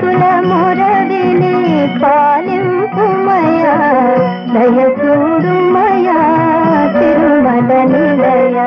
భక్తుల మొరవిని పాలింపుమయా దయచూడుమయా తిరుమల నిలయా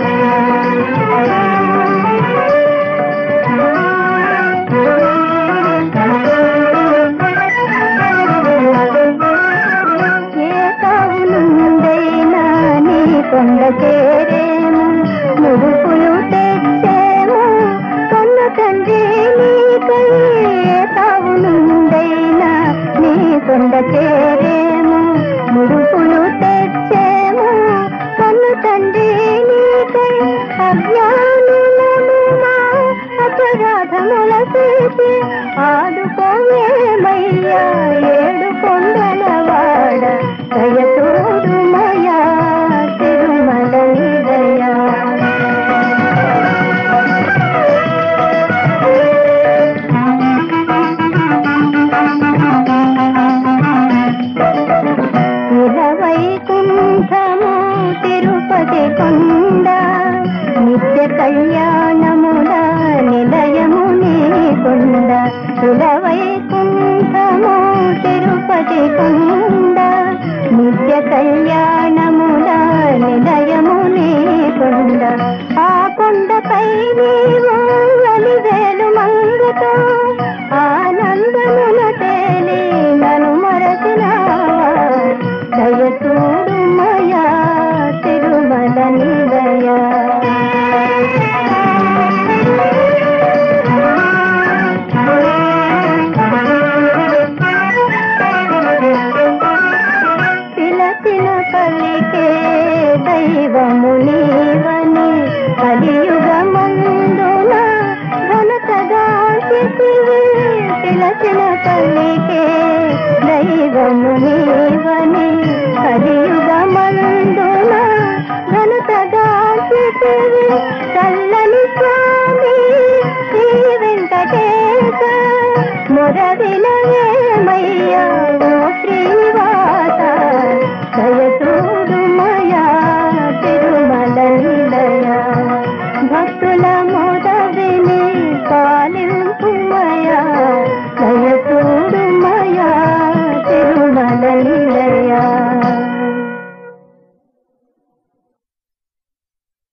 ఏ కవునుండైనా నీ కొండ చేరేము ముడుపులు తెచ్చేము కన్న తండ్రి నీకై ఏ కవునుండైనా నీ కొండ చేరేము ముడుపులు తెచ్చేము కన్న తండ్రి నీకై అజ్ఞానులము మా అపరాధముల చేసి ఆదుకోవేమయ్యా ఏడు కొండలవాడ దయతోడుమయా తిరుమల నిదయా వైకుంఠము తిరుపతి కొండ నిత్య కళ్యాణముల నిలయము నీ కొండ వైకుంఠము తిరుపతి కొండ నిత్య కళ్యాణముల నిలయము నీ కొండ ఆ కొండపై నీవు అలివేలు మంగుతో ఆనందమున తేలి నన్ను మరచినావా దయచూడుమయా తిరుమల నిలయా పిలచిన పలికే దైవము నీవని కలియుగమందున ఘనతగా చితివి పిలచిన పలికే దైవము నీవని కలియుగమందున ఘనతగా చితివి చల్లని స్వామి శ్రీ వెంకటేశ మొరవినయేమయ్యా ఓ శ్రీనివాస దయచూడుమయా తిరుమల నిలయ భక్తుల మొదవిని పాలింపుమయా దయచూడుమయా తిరుమల నిలయ